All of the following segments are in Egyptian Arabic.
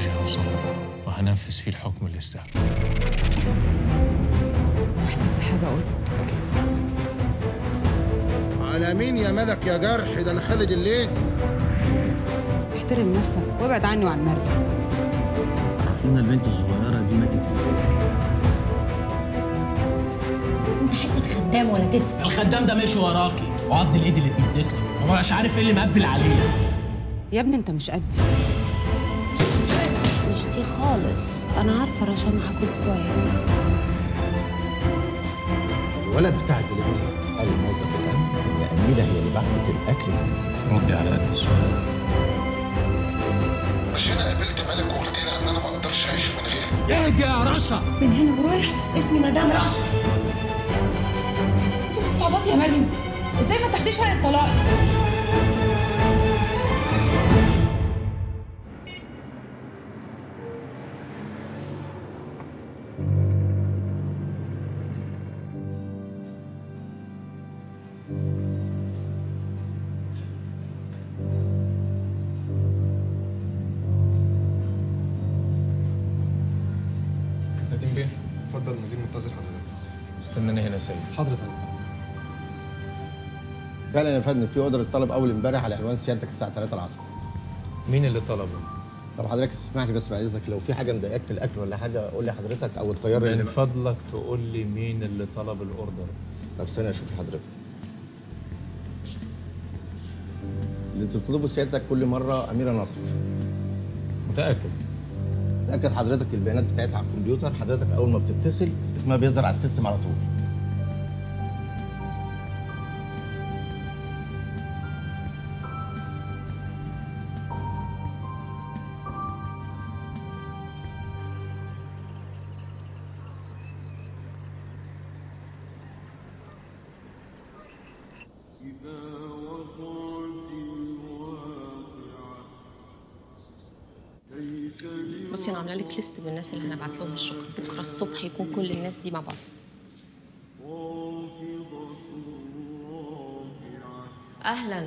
زوجي هوصل له وهنفذ فيه الحكم اللي يستاهله محتاج حاجه اقول على مين يا ملك يا جرح ده انا خالد الليث احترم نفسك وابعد عني وعن مريم عرفينا البنت الصغيرة دي ماتت ازاي انت حته خدام ولا تسوى الخدام ده ماشي وراكي وعض الايد اللي اتمدت له هو مش عارف ايه اللي مقبل عليه يا ابني انت مش قدي مش دي خالص انا عارفه رشا معاكم كويس الولد بتاع الدليفري قال لموظف الامن ان اميره هي اللي بعتت الاكل للرجاله ردي على قد السؤال مش انا قابلت ملك وقلت لها ان انا ما اقدرش اعيش من غيرك اهدي يا رشا من هنا ورايح اسمي مدام رشا انت بتستعبطي يا مريم ازاي ما تاخديش ورقه طلاق نديم بيه اتفضل المدير منتظر حضرتك استناني هنا يا سيد حاضر يا فندم فعلا يا فندم في اوردر اتطلب اول امبارح على عنوان سيادتك الساعه 3 العصر مين اللي طلبه؟ طب حضرتك اسمح لي بس بعد اذنك لو في حاجه مضايقاك في الاكل ولا حاجه قول لي حضرتك او الطيار من اللي فضلك تقول لي مين اللي طلب الاوردر طب ثانيه اشوف حضرتك اللي بتطلبه سيادتك كل مره اميره نصف متاكد تاكد حضرتك البيانات بتاعتها على الكمبيوتر حضرتك اول ما بتتصل اسمها بيظهر على السيستم على طول بصي انا عامله لك ليست بالناس اللي هنبعت لهم الشكر بكره الصبح يكون كل الناس دي مع بعض اهلا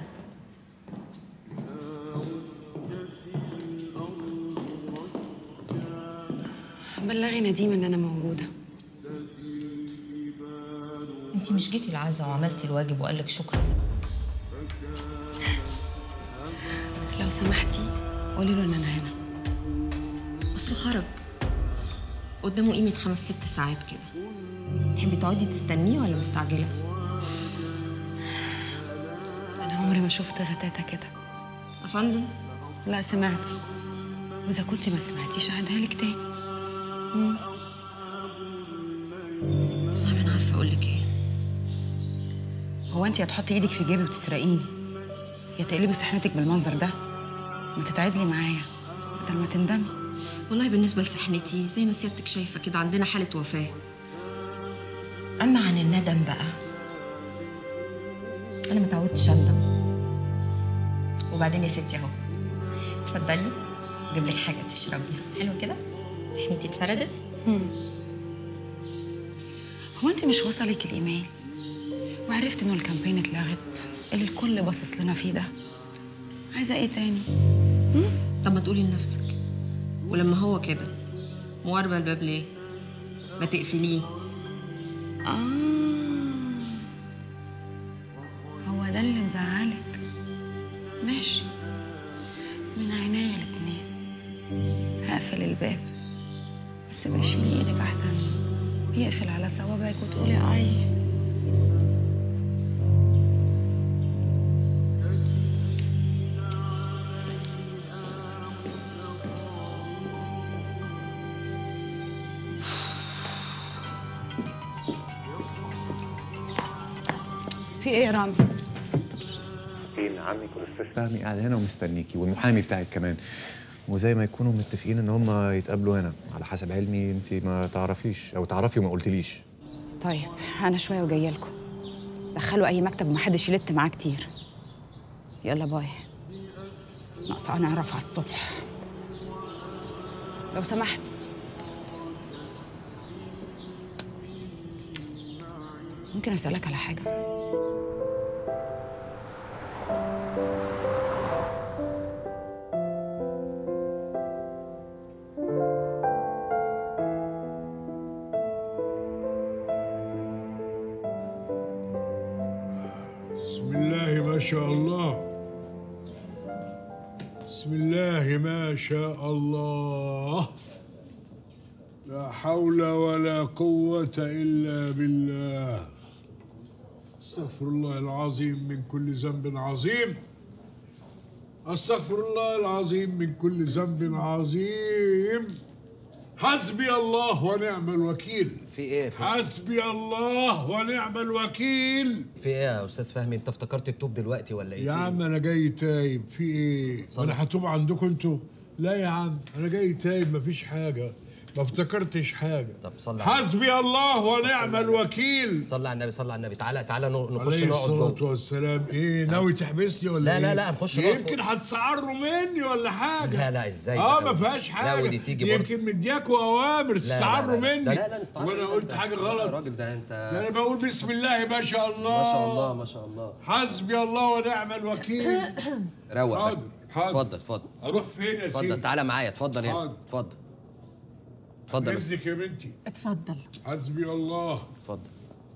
بلغي نديم ان انا موجوده انت مش جيتي العزا وعملتي الواجب وقال لك شكرا لو سمحتي قولي له ان انا هنا اصله خرج قدامه قيمه خمس ست ساعات كده تحبي تقعدي تستنيه ولا مستعجله انا عمري ما شفت غتاتة كده يا فندم لا سمعتي واذا كنت ما سمعتيش هعيدها لك تاني مم. والله ما انا عارفه اقول لك ايه هو انت هتحطي ايدك في جيبي وتسرقيني يا تقلبي صحنتك بالمنظر ده ما تتعدلي معايا بدل ما تندمي والله بالنسبه لسحنتي زي ما سيادتك شايفه كده عندنا حاله وفاه اما عن الندم بقى انا ما تعودتش اندم وبعدين يا ستي اهو اتفضلي اجيب لك حاجه تشربيها حلو كده سحنتي اتفردت هو انت مش وصلك الايميل وعرفت انه الكامبين اتلغت اللي الكل باصص لنا فيه ده عايزه ايه تاني طب ما تقولي لنفسك ولما هو كده مواربه الباب ليه ما تقفليه اه هو ده اللي مزعلك ماشي من عينيا الاتنين هقفل الباب بس بشيلي ايدك احسن يقفل على صوابعك وتقولي اي في ايه يا رامي فين عمك والاستاذ فهمي قاعد هنا ومستنيكي والمحامي بتاعك كمان وزي ما يكونوا متفقين ان هم يتقابلوا هنا على حسب علمي انت ما تعرفيش او تعرفي وما قلتليش طيب انا شويه وجايه لكم دخلوا اي مكتب ومحدش يلت معاه كتير يلا باي ناقصه انا اعرف على الصبح لو سمحت ممكن اسالك على حاجه شاء الله بسم الله ما شاء الله لا حول ولا قوة إلا بالله استغفر الله العظيم من كل ذنب عظيم استغفر الله العظيم من كل ذنب عظيم حسبي الله ونعم الوكيل في ايه في, حسبي الله ونعم الوكيل في ايه يا استاذ فهمي انت افتكرت تتوب دلوقتي ولا ايه يا في عم انا جاي تايب في ايه صلي. انا هتوب عندكم انتوا لا يا عم انا جاي تايب مفيش حاجه ما افتكرتش حاجه طب صلي على حسبي الله ونعم الوكيل صلي على النبي صلي على النبي تعالى تعالى نخش عليه نقعد الصلاة جوه والسلام ايه ناوي تحبسني ولا لا، ايه؟ لا، لا، هنخش نقعد يمكن فوق. هتسعروا مني ولا حاجة لا، لا، إزاي اه بقى؟ ما فيهاش لا، حاجة ودي تيجي برضه. يمكن مدياكوا اوامر لا، تسعروا لا، لا. مني لا، لا، لا، نستعر وانا منك قلت ده. حاجة يا غلط راجل ده انت ده انا بقول بسم الله ما شاء الله ما شاء الله ما شاء الله حسبي الله ونعم الوكيل روق حاضر، بقى. حاضر. اتفضل اتفضل اروح فين يا سيدي؟ اتفضل تعالى معايا اتفضل هنا حاضر. اتفضل اتفضل رزقك يا بنتي اتفضل حسبي الله اتفضل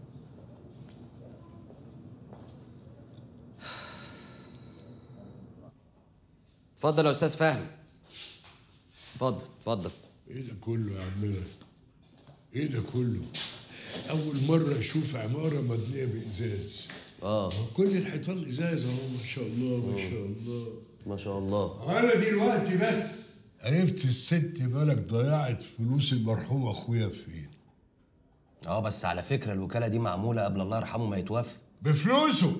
اتفضل يا استاذ فهمي اتفضل اتفضل ايه ده كله يا عمنا ايه ده كله اول مره اشوف عماره مبنيه بازاز اه كل الحيطان ازاز اهو ما شاء الله ما شاء الله ما شاء الله انا دلوقتي بس عرفت الست مالك ضيعت فلوس المرحوم اخويا فين اه بس على فكره الوكاله دي معموله قبل الله يرحمه ما يتوفى بفلوسه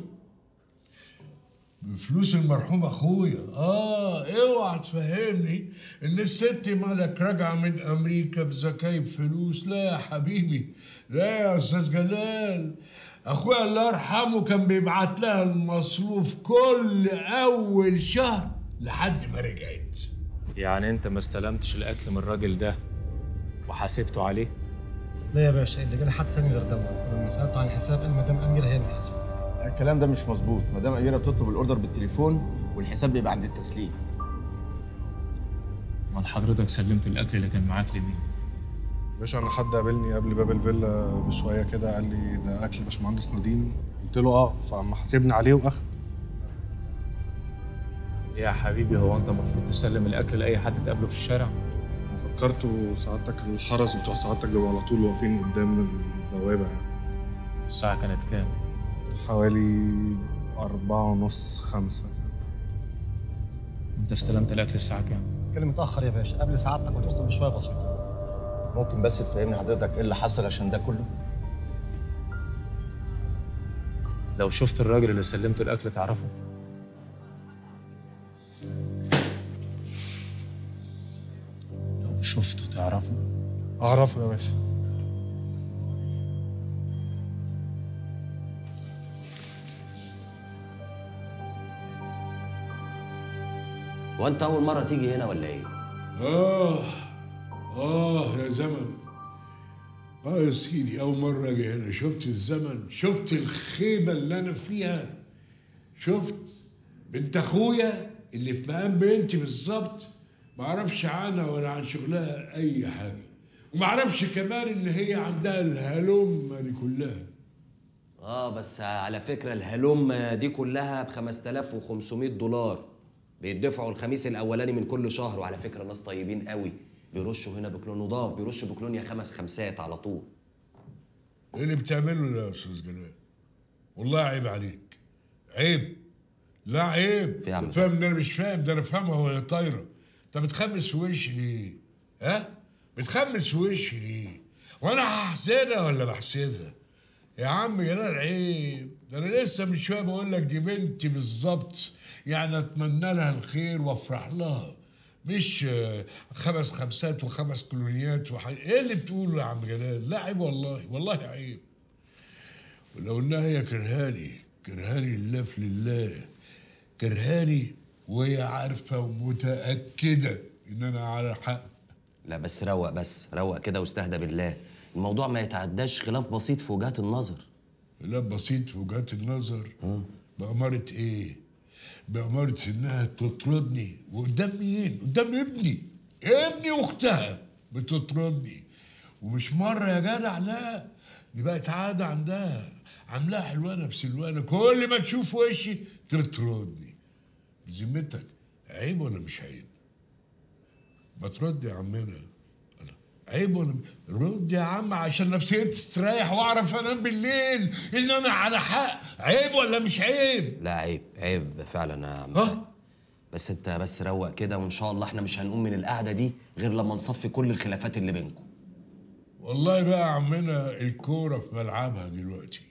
بفلوس المرحوم اخويا اه اوعى تفهمني ان الست مالك راجعه من امريكا بزكايب فلوس لا يا حبيبي لا يا استاذ جلال اخويا الله يرحمه كان بيبعت لها المصروف كل اول شهر لحد ما رجعت يعني انت ما استلمتش الاكل من الراجل ده وحاسبته عليه لا يا باشا اللي جالي حد ثاني غير دوت ولما سالته عن الحساب قال مدام اميره هي اللي حاسبه الكلام ده مش مظبوط مدام اميره بتطلب الاوردر بالتليفون والحساب بيبقى عند التسليم امال حضرتك سلمت الاكل اللي كان معاك لمين باشا انا حد قابلني قبل باب الفيلا بشويه كده قال لي ده اكل باشمهندس نديم قلت له اه فاما حاسبني عليه واخد يا حبيبي هو انت المفروض تسلم الاكل لاي حد تقابله في الشارع فكرت وسعادتك الحرس بتوع سعادتك بيبقوا على طول واقفين قدام البوابه يعني الساعه كانت كام حوالي أربعة ونص خمسة انت استلمت الاكل الساعه كام كلم متاخر يا باشا قبل سعادتك ما توصل بشويه بسيطه ممكن بس تفهمني حضرتك ايه اللي حصل عشان ده كله لو شفت الراجل اللي سلمته الاكل تعرفه لو شفته تعرفه أعرفه يا باشا هو انت اول مره تيجي هنا ولا ايه آه آه يا زمن آه يا سيدي أول مرة أجي هنا شفت الزمن شفت الخيبة اللي أنا فيها شفت بنت أخويا اللي في مقام بنتي بالظبط ما أعرفش عنها ولا عن شغلها أي حاجة وما أعرفش كمان إن هي عندها الهلومة دي كلها اه بس على فكره الهلم دي كلها ب 5500 دولار بيدفعوا الخميس الاولاني من كل شهر وعلى فكره ناس طيبين قوي بيرشوا هنا بكلون نضاف بيرشوا بكلونيا خمس خمسات على طول إيه اللي بتعمله ده يا أستاذ جلال والله عيب عليك عيب لا عيب في عم فاهم ده انا مش فاهم ده انا فاهمها وهي طايره انت بتخمس في وشي ليه؟ ها؟ بتخمس في وشي ليه؟ وانا هحسدها ولا بحسدها؟ يا عم جلال عيب ده انا لسه من شويه بقول لك دي بنتي بالظبط يعني اتمنى لها الخير وافرح لها مش آه، خمس خمسات وخمس كولونيات وح... ايه اللي بتقوله يا عم جلال؟ لا عيب والله والله عيب ولو انها هي كرهاني كرهاني لله في لله كرهاني وهي عارفه ومتاكده ان انا على حق لا بس روق بس روق كده واستهدى بالله الموضوع ما يتعداش خلاف بسيط في وجهات النظر لا بسيط في وجهات النظر بأمارة ايه؟ بأمارة انها تطردني وقدام مين؟ قدام ابني ابني واختها بتطردني ومش مرة يا جدع لا دي بقت عادة عندها عاملاها حلوانة بسلوانة كل ما تشوف وشي تردني بذمتك عيب ولا مش عيب؟ ما ترد يا عمنا أنا عيب ولا رد يا عم عشان نفسيتي تستريح واعرف انام بالليل ان انا على حق عيب ولا مش عيب؟ لا عيب عيب فعلا يا عم بس انت بس روق كده وان شاء الله احنا مش هنقوم من القعده دي غير لما نصفي كل الخلافات اللي بينكم والله بقى يا عمنا الكورة في ملعبها دلوقتي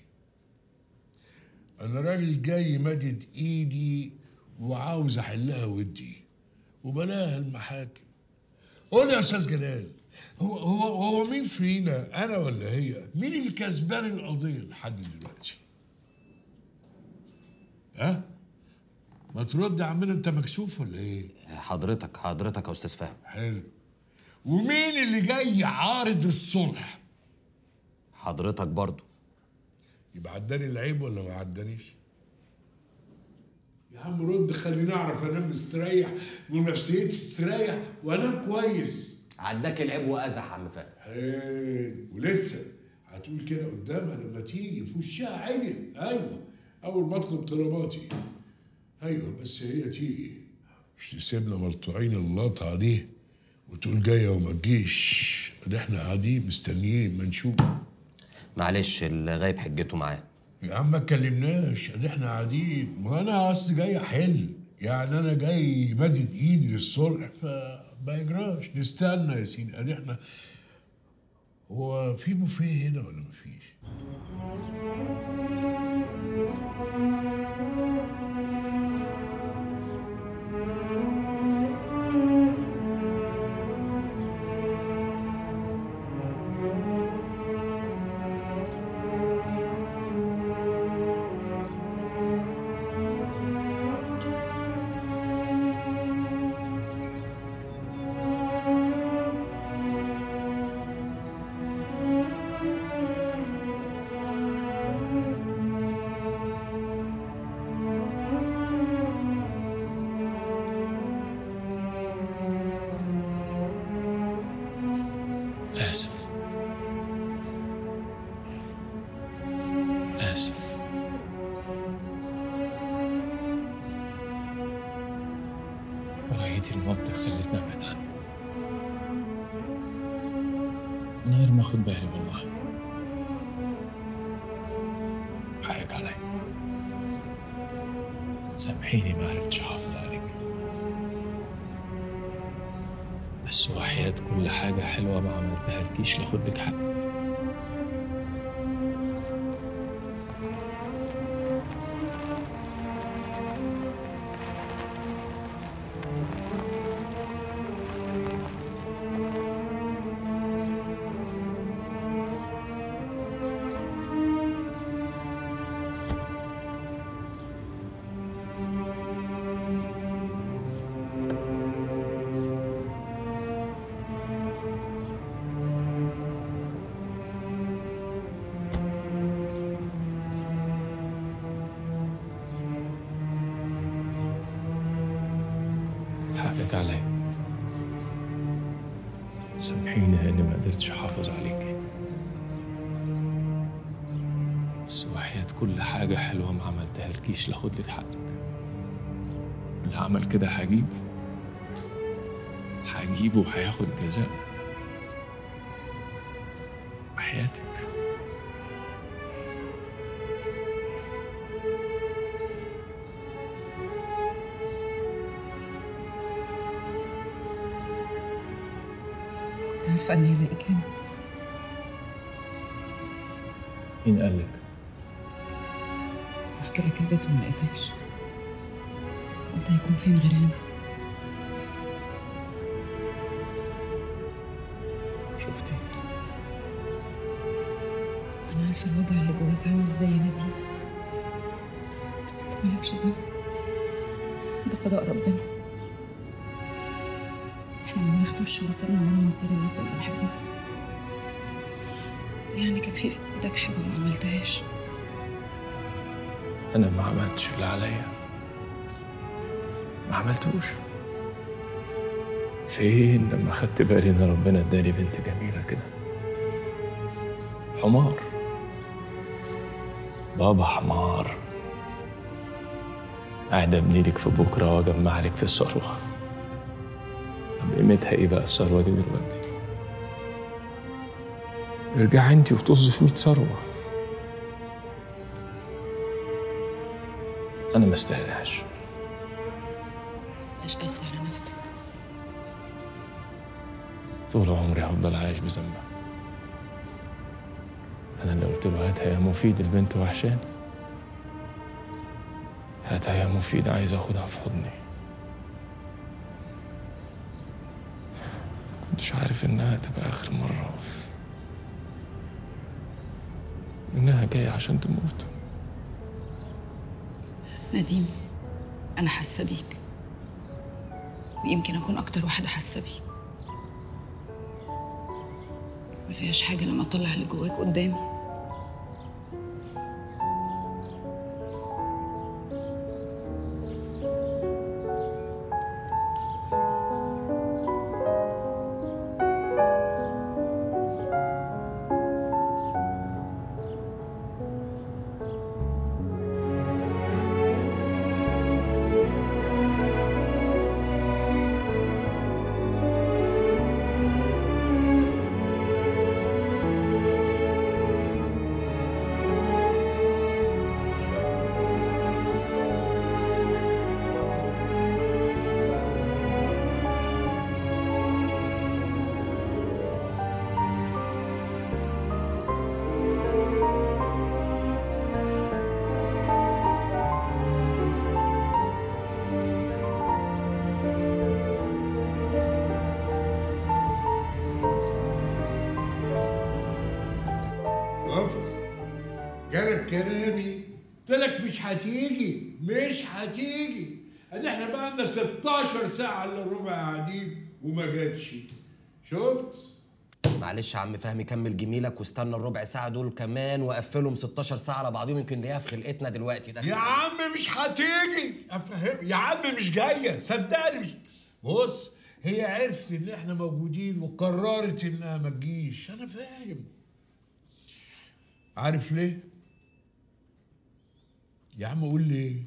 أنا راجل جاي مدد إيدي وعاوز أحلها ودي وبلاها المحاكم قول يا أستاذ جلال هو هو هو مين فينا أنا ولا هي؟ مين اللي كسبان القضية لحد دلوقتي؟ ها؟ ما ترد يا عمنا أنت مكسوف ولا إيه؟ حضرتك حضرتك يا استاذ فهمي حلو ومين اللي جاي عارض الصلح؟ حضرتك برضو يبقى عداني العيب ولا ما عدانيش؟ يا عم رد خليني اعرف انام مستريح ونفسيتي تستريح وانام كويس عداك العيب وازح يا عم فهمي حلو ولسه هتقول كده قدامها لما تيجي في وشها عدل ايوه اول ما اطلب طلباتي ايوه بس هي تيجي مش تسيبنا ملطوعين اللطعه دي وتقول جايه وما تجيش ده احنا قاعدين مستنيين ما نشوف معلش اللي غايب حجته معاه يا عم ما اتكلمناش ادي احنا قاعدين ما انا اصل جاي احل يعني انا جاي مدد ايدي للصلح فما يجراش نستنى يا سيدي ادي احنا هو في بوفيه هنا ولا مفيش؟ آسف آسف كراهيتي المنطق خلتني أبعد عنه من غير ما أخد بالي والله حقك علي سامحيني ما عرفتش أحافظ عليك بس وحياة كل حاجة حلوة ما عملتها لكيش لاخد لك حق حقك علي سامحيني اني ما قدرتش احافظ عليك بس وحياة كل حاجة حلوة ما عملتها لكيش لاخد لك حقك اللي عمل كده هجيبه هجيبه وهياخد جزاء وحياتك كنت عارفة إني هلاقيك هنا مين قال لك؟ رحت لك البيت وما لقيتكش قلت هيكون فين غير هنا شفتي أنا عارفة الوجع اللي جواك عامل ازاي يا نادي بس انت مالكش ذنب ده قضاء ربنا احنا ما بنختارش مصيرنا ولا مصير الناس اللي بنحبها ده يعني كان في في ايدك حاجة وما عملتهاش انا ما عملتش اللي عليا ما عملتوش فين لما خدت بالي ان ربنا اداني بنت جميله كده حمار بابا حمار قاعد ابني لك في بكره واجمع لك في الثروه طب قيمتها ايه بقى الثروه دي دلوقتي ارجعي انت وطز في 100 ثروه انا ما استاهلهاش مش قاسي على نفسك طول عمري هفضل عايش بذنبها انا اللي قلت له هاتها يا مفيد البنت وحشاني هاتها يا مفيد عايز اخدها في حضني كنتش عارف انها تبقى اخر مره انها جايه عشان تموت نديم أنا حاسة بيك ويمكن أكون أكتر واحدة حاسة بيك ما فيهاش حاجة لما أطلع اللي جواك قدامي شوف جالك كلامي قلت لك مش هتيجي مش هتيجي ادي احنا بقى لنا 16 ساعه الا ربع قاعدين وما جاتش شفت معلش يا عم فهمي كمل جميلك واستنى الربع ساعه دول كمان وقفلهم 16 ساعه على بعضهم يمكن نلاقيها في خلقتنا دلوقتي ده يا عم مش هتيجي افهم يا عم مش جايه صدقني مش بص هي عرفت ان احنا موجودين وقررت انها ما تجيش انا فاهم عارف ليه يا عم قول ليه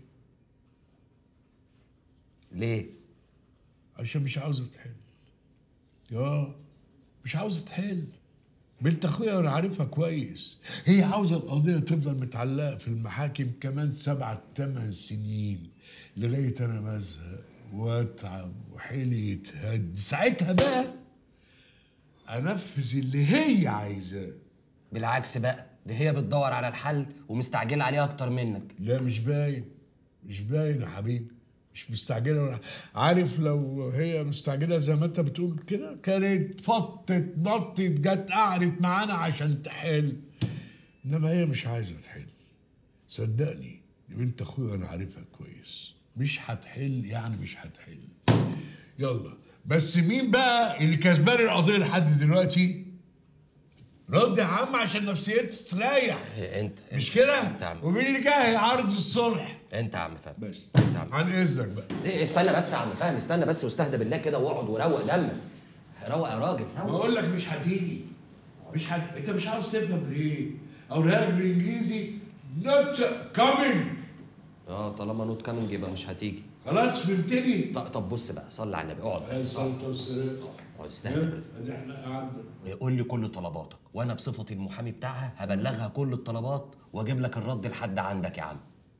ليه عشان مش عاوزه تحل اه مش عاوزه تحل بنت اخويا انا عارفها كويس هي عاوزه القضيه تفضل متعلقه في المحاكم كمان سبعة ثمان سنين لغايه انا ما ازهق واتعب وحيلي يتهد ساعتها بقى انفذ اللي هي عايزاه بالعكس بقى دي هي بتدور على الحل ومستعجله عليه اكتر منك لا مش باين مش باين يا حبيبي مش مستعجله ولا عارف لو هي مستعجله زي ما انت بتقول كده كانت فطت نطت جت قعدت معانا عشان تحل انما هي مش عايزه تحل صدقني دي بنت اخويا انا عارفها كويس مش هتحل يعني مش هتحل يلا بس مين بقى اللي كسبان القضيه لحد دلوقتي رد يا عم عشان نفسيتي تستريح انت مش كده انت يا عم ومين اللي جاي عرض الصلح انت يا عم فهمي بس انت يا عم عن اذنك بقى ايه استنى بس يا عم فهمي استنى بس واستهدى بالله كده واقعد وروق دمك روق يا راجل روق بقول لك مش هتيجي مش هت... انت مش عاوز تفهم ليه اقولها لك بالانجليزي نوت كامينج اه طالما نوت كامنج يبقى مش هتيجي خلاص فهمتني طب, طب بص بقى صلي على النبي اقعد بس الصلاه والسلام اقعد استهدى بالله ادي احنا قعدنا ويقول لي كل طلباتك وانا بصفتي المحامي بتاعها هبلغها كل الطلبات واجيب لك الرد لحد عندك يا عم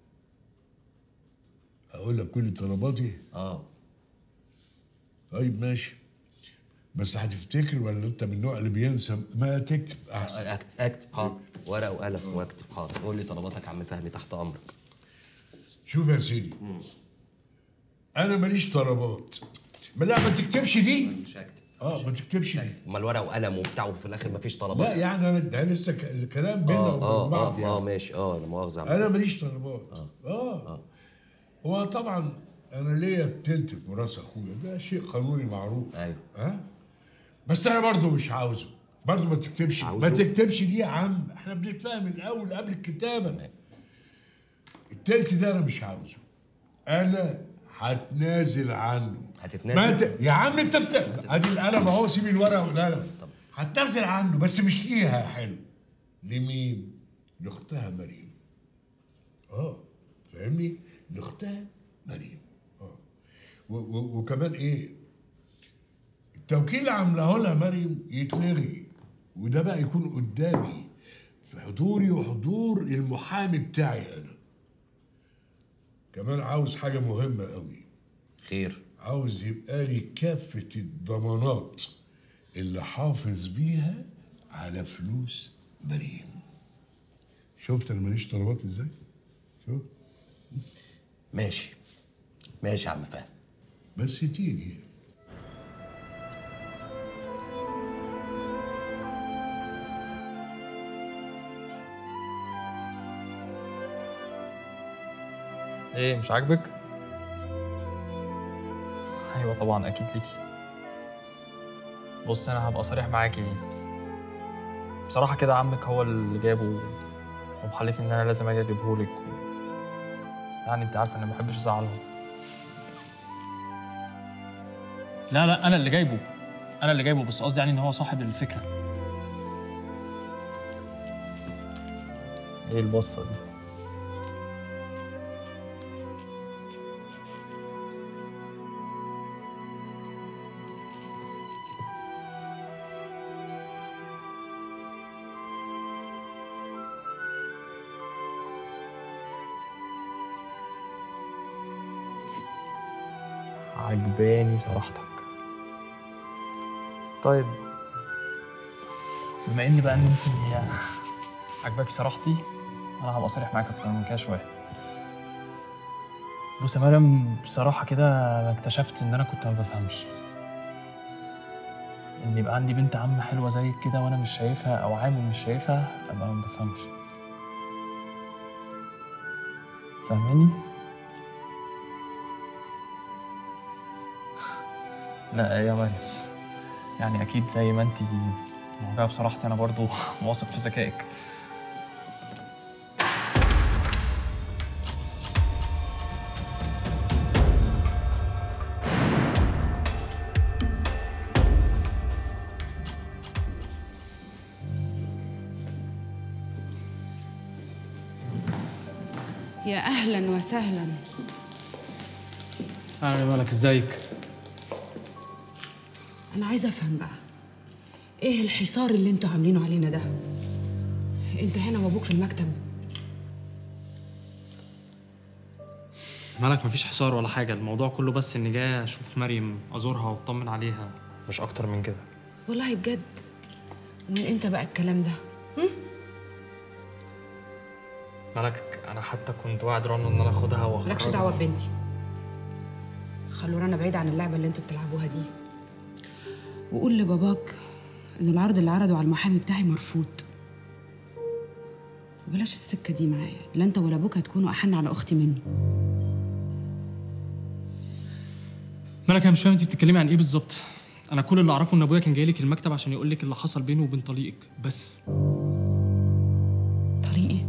اقول لك كل طلباتي اه طيب ماشي بس هتفتكر ولا انت من النوع اللي بينسى ما تكتب احسن اكتب اكتب حاضر ورقه وقلم واكتب حاضر قول لي طلباتك يا عم فهمي تحت امرك شوف يا سيدي انا ماليش طلبات ما لا ما تكتبش دي مش هكتب اه ما تكتبش دي امال ورقه وقلم وبتاع وفي الاخر مفيش طلبات لا يعني انا ده لسه ك- الكلام بيننا اه وبين اه بعض اه, يعني. آه ماشي اه لا مؤاخذه يا عم انا ماليش طلبات اه, آه. هو طبعا انا ليا التلت في ميراث اخويا ده شيء قانوني معروف ايوه ها بس انا برضو مش عاوزه برضو ما تكتبش عاوزه؟ ما تكتبش دي يا عم احنا بنتفاهم الاول قبل الكتابه التلت ده انا مش عاوزه انا هتنازل عنه هتتنازل؟ ما انت يا عم انت بت... ادي القلم اهو سيب الورقه والقلم هتنازل عنه بس مش ليها يا حلو لمين؟ لاختها مريم اه فاهمني لاختها مريم اه و- و- وكمان ايه التوكيل اللي عاملاه لها مريم يتلغي وده بقى يكون قدامي في حضوري وحضور المحامي بتاعي انا كمان عاوز حاجه مهمه قوي خير عاوز يبقى لي كافه الضمانات اللي حافظ بيها على فلوس مريم شفت انا ماليش طلبات ازاي شوف ماشي ماشي يا عم فهمي بس تيجي ايه مش عاجبك؟ ايوه طبعا اكيد ليكي بص انا هبقى صريح معاكي بصراحه كده عمك هو اللي جابه ومحلفني ان انا لازم اجي اجيبهولك يعني انت عارفه اني ما بحبش ازعلهم لا لا انا اللي جايبه انا اللي جايبه بس قصدي يعني ان هو صاحب الفكره ايه البصه دي عجباني صراحتك طيب بما ان بقى ان انت هي عجباكي صراحتي انا هبقى صريح معاك اكتر من كده شويه بص يا مريم بصراحه كده انا اكتشفت ان انا كنت ما بفهمش ان يبقى عندي بنت عم حلوه زيك كده وانا مش شايفها او عامل مش شايفها ابقى ما بفهمش فاهماني لا يا مريم يعني اكيد زي ما انت معجبه بصراحتي انا برضو واثق في ذكائك يا اهلا وسهلا انا مالك ازيك انا عايزه افهم بقى ايه الحصار اللي انتوا عاملينه علينا ده انت هنا وابوك في المكتب مالك مفيش حصار ولا حاجه الموضوع كله بس اني جاي اشوف مريم ازورها واطمن عليها مش اكتر من كده والله بجد ومن امتى بقى الكلام ده مالك انا حتى كنت واعد رنا ان انا اخدها واخرجها مالكش دعوه ببنتي خلوا رنا بعيد عن اللعبه اللي انتوا بتلعبوها دي وقول لباباك ان العرض اللي عرضه على المحامي بتاعي مرفوض بلاش السكه دي معايا لا انت ولا ابوك هتكونوا احن على اختي مني مالك انا مش فاهم انت بتتكلمي عن ايه بالظبط انا كل اللي اعرفه ان ابويا كان جاي لك المكتب عشان يقول لك اللي حصل بينه وبين طليقك بس طريقي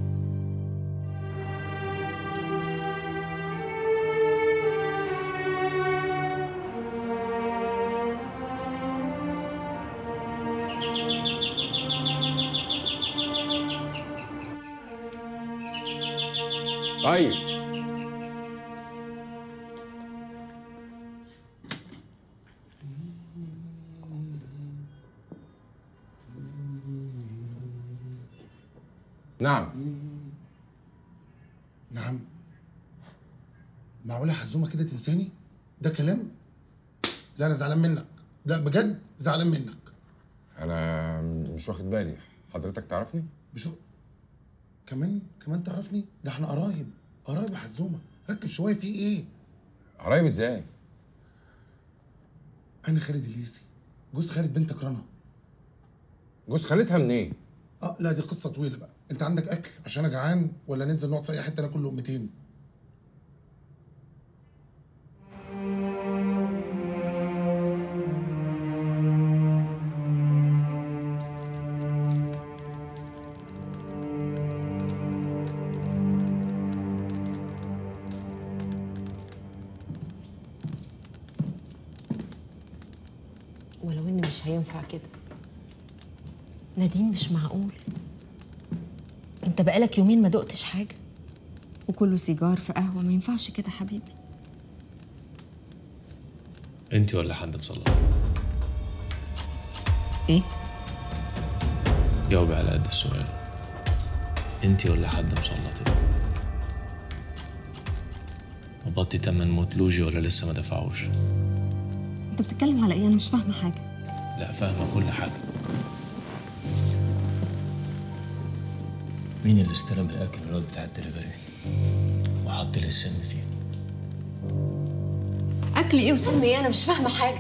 طيب نعم نعم معقولة حزومة كده تنساني؟ ده كلام؟ لا أنا زعلان منك لا بجد زعلان منك انا مش واخد بالي حضرتك تعرفني مش كمان كمان تعرفني؟ ده احنا قرايب قرايب يا حزومة ركز شوية في إيه؟ قرايب ازاي أنا خالد الليسي جوز خالد بنتك رنا جوز خالتها منين؟ اه لا دي قصة طويلة بقى أنت عندك أكل عشان أنا جعان ولا ننزل نقعد في أي حتة ناكل لقمتين ولو ان مش هينفع كده نديم مش معقول انت بقالك يومين ما دقتش حاجه وكله سيجار في قهوه ما ينفعش كده حبيبي انت ولا حد مسلط ايه جاوبي على قد السؤال انت ولا حد مسلطك قبضتي تمن موت لوجي ولا لسه ما دفعوش انت بتتكلم على ايه انا مش فاهمه حاجه لا فاهمة كل حاجة مين اللي استلم الأكل من الواد بتاع الدليفري وحط لي السم فيه اكل ايه وسم ايه انا مش فاهمه حاجه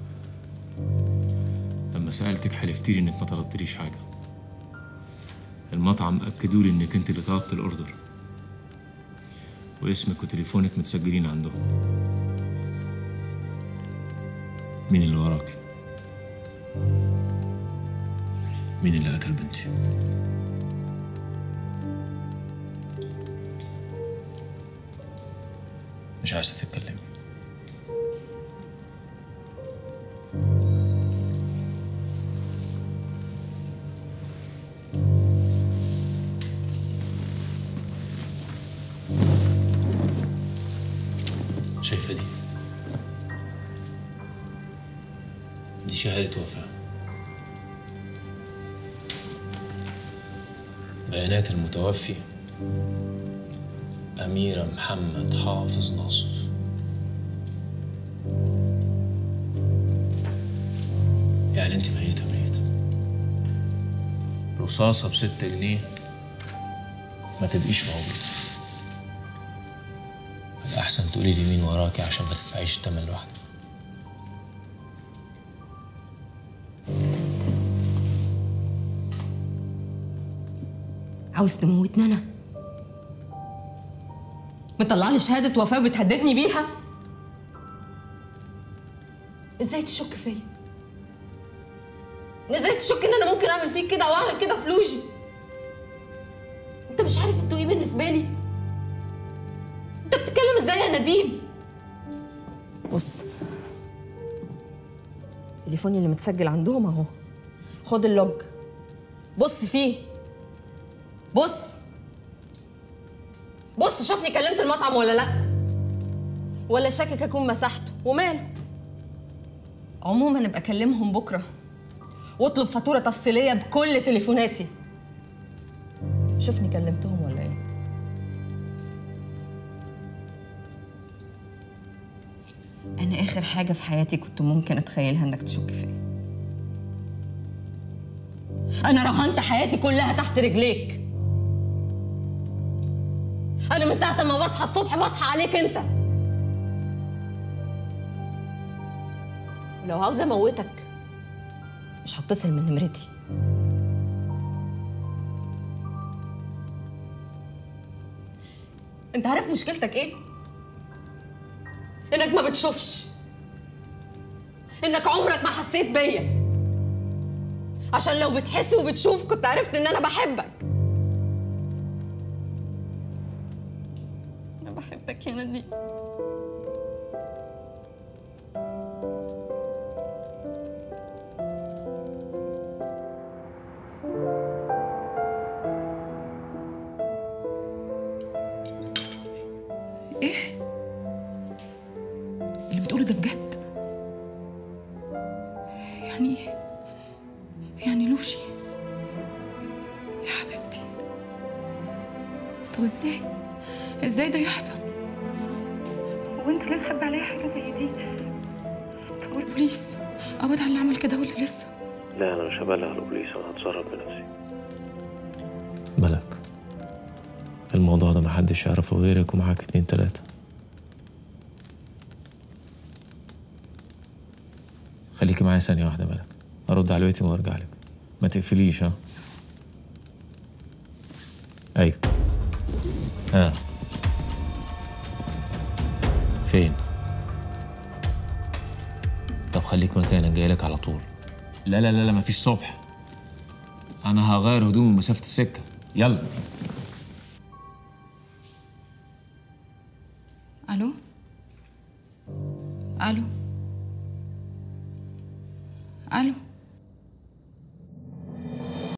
لما سألتك حلفتي لي إنك ما طلبتليش حاجة المطعم أكدوا لي إنك أنت اللي طلبت الأوردر واسمك وتليفونك متسجلين عندهم مين اللي وراكي؟ مين اللي قتل بنتي؟ مش عايزة تتكلمي شايفة دي دي شهادة وفاة بيانات المتوفي أميرة محمد حافظ ناصر يعني أنت ميتة ميتة رصاصة بستة جنيه ما تبقيش موجودة الأحسن تقولي لي مين وراكي عشان ما تدفعيش التمن لوحدك عاوز تموتني انا مطلع لي شهاده وفاه وبتهددني بيها ازاي تشك فيا ازاي تشك ان انا ممكن اعمل فيك كده او اعمل كده في لوجي انت مش عارف انتوا ايه بالنسبه لي انت بتتكلم ازاي يا نديم بص تليفوني اللي متسجل عندهم اهو خد اللوج بص فيه بص بص شوفني كلمت المطعم ولا لا ولا شاكك اكون مسحته وماله عموما ابقى اكلمهم بكره واطلب فاتوره تفصيليه بكل تليفوناتي شوفني كلمتهم ولا ايه انا اخر حاجه في حياتي كنت ممكن اتخيلها انك تشك فيا انا رهنت حياتي كلها تحت رجليك انا من ساعه ما بصحى الصبح بصحى عليك انت ولو عاوز اموتك مش هتصل من نمرتي انت عارف مشكلتك ايه انك ما بتشوفش انك عمرك ما حسيت بيا عشان لو بتحس وبتشوف كنت عرفت ان انا بحبك انا بحبك يا نديم ايه اللي بتقوله ده بجد يعني يعني لوشي يا حبيبتي طب ازاي ازاي ده يحصل وانت ليه تخبي عليا حاجه زي دي طب والبوليس قبض على اللي عمل كده ولا لسه لا أنا مش هبلغ البوليس أنا هتصرف بنفسي ملك الموضوع ده محدش يعرفه غيرك ومعاك اتنين تلاتة خليكي معايا ثانية واحدة ملك أرد على الويتنج وأرجع لك ما تقفليش ها أيوة ها فين طب خليك مكانك جايلك على طول لا لا لا لا مفيش صبح انا هغير هدومي مسافة السكة يلا الو الو الو